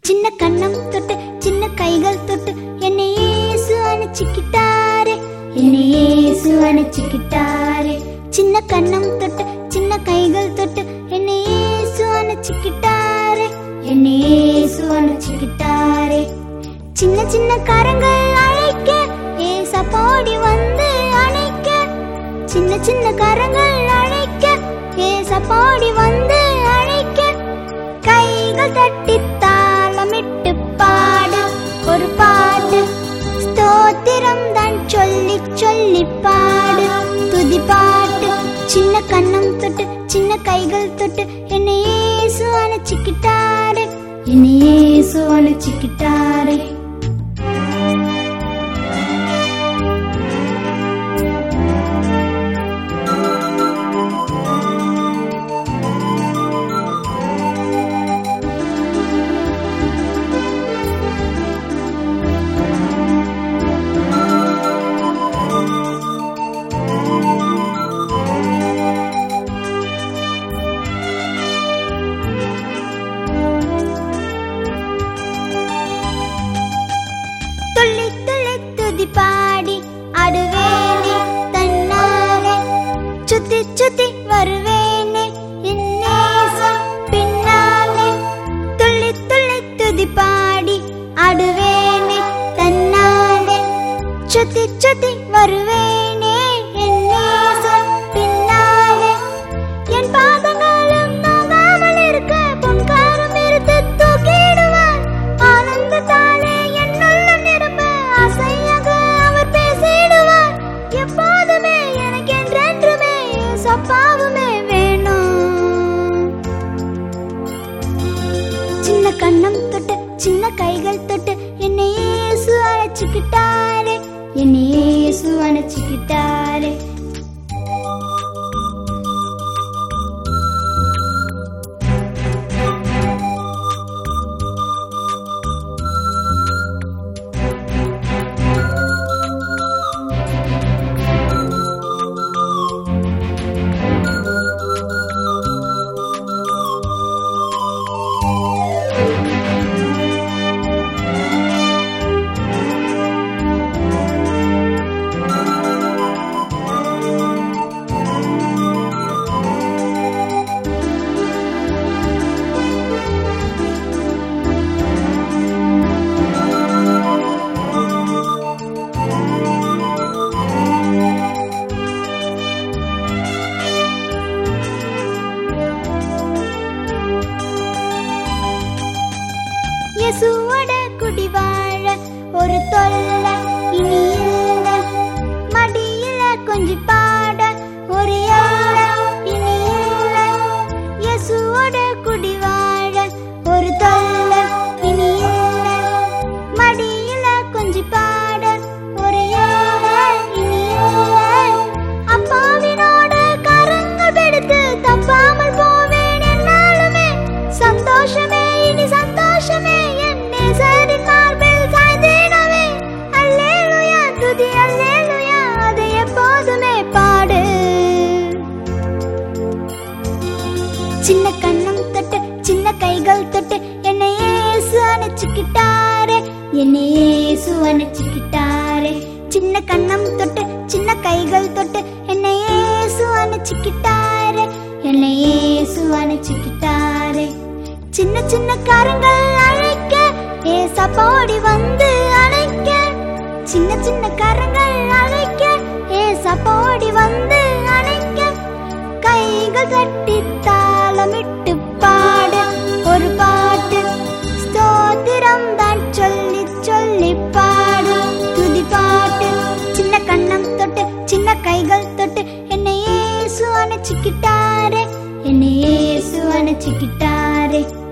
சின்ன கண்ணம் தொட்டு சின்ன கைகள் தொட்டு என்னை இயேசு அணைச்சிக்கிட்டாரே என்னை இயேசு அணைச்சிக்கிட்டாரே சின்ன கண்ணம் தொட்டு சின்ன கைகள் தொட்டு என்னை இயேசு அணைச்சிக்கிட்டாரே என்னை இயேசு அணைச்சிக்கிட்டாரே சின்ன சின்ன கரங்கள் அழைக்க ஏசப்பாடி வந்து அணைக்க சின்ன சின்ன கரங்கள் அழைக்க ஏசப்பாடி வந்து அழைக்க கைகள் தட்டி தாளமிட்டு பாடு ஒரு பாடு ஸ்தோத்திரம் தான் சொல்லி சொல்லி பாடு துதி பாட்டு சின்ன கண்ணம் தொட்டு சின்ன கைகள் தொட்டு என்னை இயேசு அணைச்சிக்கிட்டாரு என்னை இயேசு அணைச்சிக்கிட்டாரு துள்ளி துள்ளி துதி பாடி அடுவேனே தன்னாலே சுத்தி சுத்தி வருவேனே என் நேசம் பின்னாலே துள்ளி துள்ளி துதி பாடி அடுவேனே தன்னாலே சுத்தி சுத்தி வருவேனே என் நேசம் பின்னாலே என் பாதங்களும் நோகாமல் இருக்க பொன்காரம் எடுத்து தூக்கிடுவார் ஆனந்தத்தாலே என் உள்ளம் நிரம்ப ஆசையாக அவர் பேசிடுவார் எப்போதுமே எனக்கு என்றென்றுமே சப்பாவுமே வேணும் சின்ன கண்ணம் தொட்டு சின்ன கைகள் தொட்டு என்னை இயேசு அழைச்சிக்கிட்டாரே என்னை இயேசு அணைச்சிக்கிட்டாரே இயேசுவோட குடி வாழ ஒரு தொல்ல இனி இல்ல மடியில கொஞ்சி பாட ஒரு எல்ல இனி இல்ல இயேசுவோட குடி வாழ ஒரு தொல்ல இனி இல்ல மடியில கொஞ்சி பாட ஒரு எல்ல இனி இல்ல அப்பாவினோட கரங்கள் பிடித்து தப்பாமல் போவேன் என்னாலுமே சந்தோஷமே இனி சந்தோஷமே என் நேசரின் மார்பில் சாய்ந்திடவே அல்லேலூயா துதி அல்லேலூயா அதை எப்போதுமே பாடு சின்ன கண்ணம் தொட்டு சின்ன கைகள் தொட்டு என்னை இயேசு அணைச்சிக்கிட்டாரே என்னை இயேசு அணைச்சிக்கிட்டாரே சின்ன கண்ணம் தொட்டு சின்ன கைகள் தொட்டு என்னை இயேசு அணைச்சிக்கிட்டாரே என்னை இயேசு அணைச்சிக்கிட்டாரே சின்ன சின்ன கரங்கள் அழைக்க ஏசப்பாடி வந்து அணைக்க சின்ன சின்ன கரங்கள் அழைக்க ஏசப்பாடி வந்து அணைக்க கைகள் தட்டி தாளமிட்டு பாடு ஒரு பாட்டு ஸ்தோத்திரம் தான் சொல்லி சொல்லி பாடு துதி பாட்டு சின்ன கண்ணம் தொட்டு சின்ன கைகள் தொட்டு என்னை இயேசு அணைச்சிக்கிட்டாரே என்னை இயேசு அணைச்சிக்கிட்டாரே